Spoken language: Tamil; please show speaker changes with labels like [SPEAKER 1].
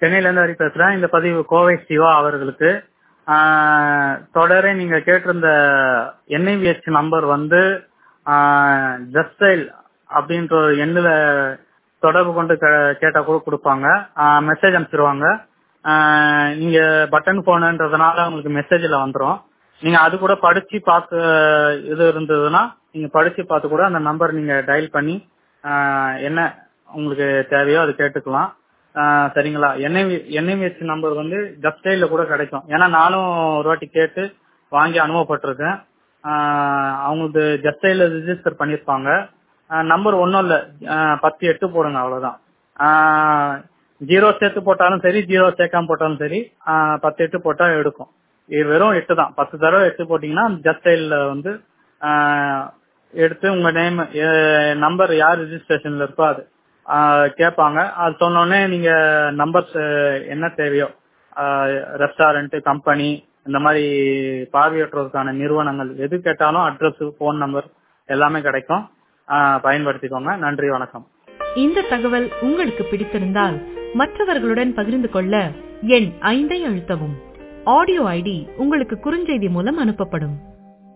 [SPEAKER 1] சென்னையிலேருந்து ஹரி பேசுகிறேன் இந்த பதிவு கோவை சிவா அவர்களுக்கு ஆஹ் தொடரே நீங்க கேட்டிருந்த என்ஐவிஎச் நம்பர் வந்து ஜஸ்டைல் அப்படின்ற ஒரு எண்ணில் தொடர்பு கொண்டு கே- கேட்டா கூட கொடுப்பாங்க மெசேஜ் அனுப்பிச்சிருவாங்க ஆஹ் நீங்க பட்டன் போனுன்றதுனால உங்களுக்கு மெசேஜ்ல வந்துரும் நீங்க அது கூட படிச்சு பார்த்து இது இருந்ததுன்னா நீங்க படிச்சு பார்த்து கூட அந்த நம்பர் நீங்க டயல் பண்ணி ஆஹ் என்ன உங்களுக்கு தேவையோ அது கேட்டுக்கலாம் ஆஹ் சரிங்களா என்ஐவி என்ஐவிஎச் நம்பர் வந்து ஜஸ்டைல கூட கிடைக்கும் ஏன்னா நானும் ஒரு வாட்டி கேட்டு வாங்கி அனுபவப்பட்டிருக்கேன் ஆஹ் அவங்களுக்கு ஜஸ்டைல ரிஜிஸ்டர் பண்ணியிருப்பாங்க நம்பர் ஒன்றும் இல்லை பத்து எட்டு போடுங்க அவ்வளோதான் ஜீரோ சேர்த்து போட்டாலும் சரி ஜீரோ சேர்க்காம போட்டாலும் சரி ஆஹ் பத்து எட்டு போட்டால் எடுக்கும் இது வெறும் எட்டு தான் பத்து தடவை எட்டு போட்டிங்கன்னா ஜஸ்டைல வந்து ஆஹ் எடுத்து உங்க நேம் நம்பர் யார் ரிஜிஸ்ட்ரேஷன்ல இருக்கோ அது ஆஹ் கேட்பாங்க அது சொன்னோடனே நீங்க நம்பர்ஸ் என்ன தேவையோ ரெஸ்டாரண்ட் கம்பெனி இந்த மாதிரி பார்வையற்றோருக்கான நிறுவனங்கள் எது கேட்டாலும் அட்ரஸ் ஃபோன் நம்பர் எல்லாமே கிடைக்கும் ஆஹ் பயன்படுத்திக்கோங்க நன்றி வணக்கம்
[SPEAKER 2] இந்த தகவல் உங்களுக்கு பிடித்திருந்தால் மற்றவர்களுடன் பகிர்ந்து கொள்ள எண் ஐந்தை அழுத்தவும் ஆடியோ ஐடி உங்களுக்கு குறுஞ்செய்தி மூலம் அனுப்பப்படும்